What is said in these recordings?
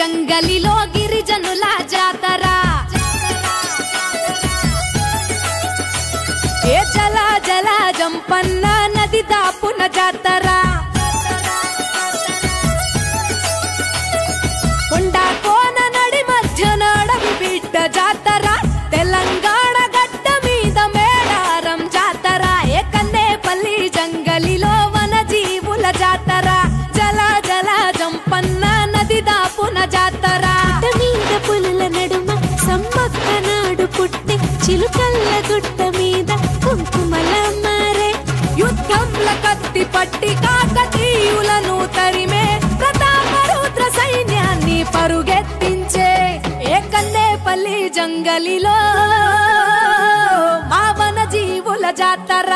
జంగలిలో గిరిజనుల జాతర ఏ జల జల జంపన్న నది దాపున జాతర కొండ కోన నడి మధ్య నడవి బిడ్డ జాతర తెలంగాణ గడ్డ మీద మేడారం జాతర ఏ కన్నేపల్లి జంగలిలో వన జీవుల జాతర జల జల జంపన్న నది దాపున జాతర గుట్ట మీద పులుల నడుమ సమ్మక్క నాడు పుట్టే చిలుకల్ల గుట్ట మీద కుంకుమల మారే యుద్ధంల కత్తి పట్టి కాకతీయులను తరిమే ప్రతాపరుద్ర సైన్యాన్ని పరుగెత్తించే ఏ కన్నేపల్లి జంగలిలో మావన జీవుల జాతర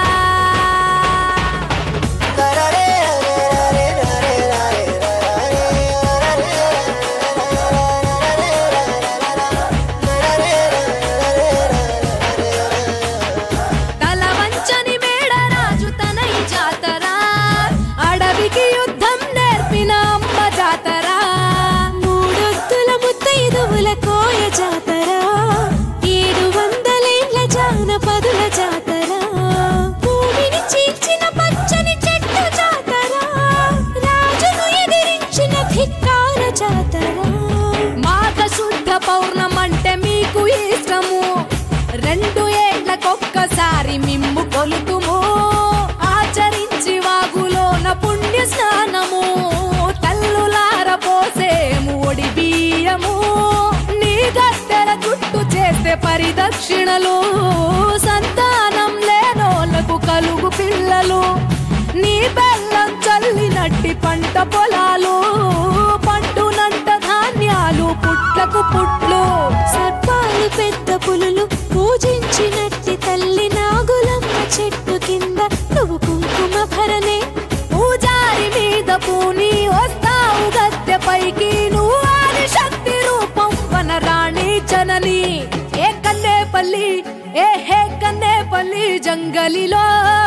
తల వంచని మేడరాజు తన ఈ జాతర అడవికి యుద్ధం నేర్పిన అమ్మ జాతర మూడొత్తుల ముత్తైదువుల కోయ జాతర ఏడు వందలేళ్ల జానపదుల జాతర భూమిని చీల్చిన పచ్చని చెట్టు జాతర రాజును ఎదిరించిన ధిక్కార జాతర మాఘ శుద్ధ పౌర్ణమంటే మీకు ఇష్టము రెండు ఏళ్లకొక్కసారి మిమ్ము కొలుతుము ఆచరించి వాగులోన పుణ్య స్నానము తల్లులార పోసేము ఒడి బియ్యము నీ గద్దెల చుట్టు చేస్తే పరిదక్షిణలు సంతానం లేనోళ్ళకు కలుగు పిల్లలు నీ బెల్లం చల్లినట్టి పంట పొలాలు పండునంట ధాన్యాలు పుట్లకు పుట్లు సర్పాలు పెద్ద పులులు పూజించినట్టి తల్లి నాగులమ్మ చెట్టు కింద నువ్వు కుంకుమ భరణే పూజారి మీద పూని వస్తావు గద్దె పైకి నువ్వు ఆది శక్తి రూపం వనరాణి జనని ఏ కన్నేపల్లి ఏ హే కన్నేపల్లి జంగలిలో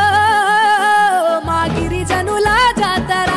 మా గిరిజనుల జాతర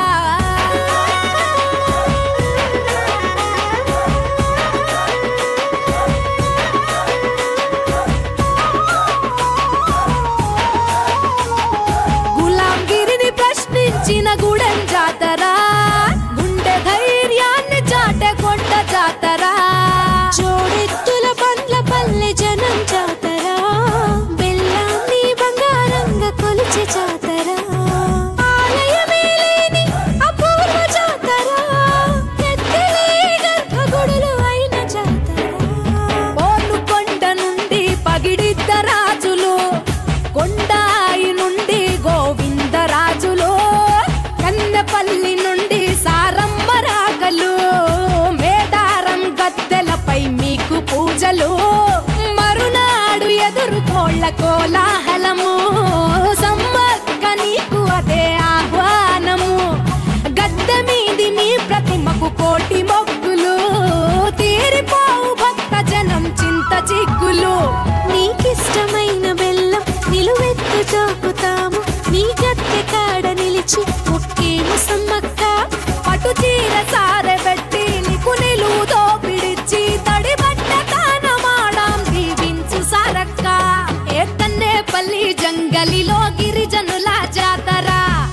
గులాంగిరిని ప్రశ్నించిన గుడెం జాతర గుండె ధైర్యాన్ని చాటే కొండ జాతర జోడెత్తుల పండ్ల పల్లె జనం జాతర బెల్లాన్ని బంగారంగా కొలిచే జాతర ఆలయమే లేని అపూర్వ జాతర ఎత్తలే గర్భగుడులు అయిన జాతర పోను కొండ నుండి పగిడిద్ద రాజులు కొండాయి నుండి గోవిందరాజులు కన్నెపల్లి నుండి సారమ్మ రాగలు మేడారం గద్దెలపై మీకు పూజలు మరునాడు ఎదుర్కోళ్ళ కోలాహలము సమ్మక్క నీకు అదే ఆహ్వానము గద్దె మీది మీ ప్రతిమకు కోటి మొక్కులు తీరిపోవు భక్త జనం చింత చిక్కులు నీకిష్టమైన బెల్లం నిలువెత్తు చాపుతాము నీ గట్టె కాడ నిలిచి ముక్కేము సమ్మక్క పటు చీర సారె పెట్టి నీకు నిలువుతో పిడిచి తడి బట్ట తానమాడాం దీవించు సారక్క ఏ కన్నేపల్లి జంగలిలో గిరిజనుల జాతర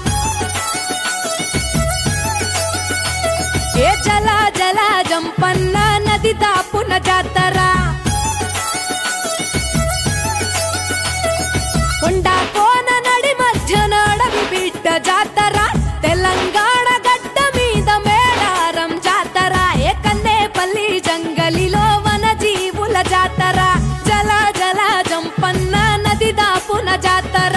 ఏ జల జల జంపన్న నది దాపున జాతర కొండ కోన నడి మధ్య నడవి బిడ్డ జాతర తెలంగాణ గడ్డ మీద మేడారం జాతర ఏ కన్నేపల్లి జంగలిలో వన జీవుల జాతర జల జల జంపన్న నది దాపున జాతర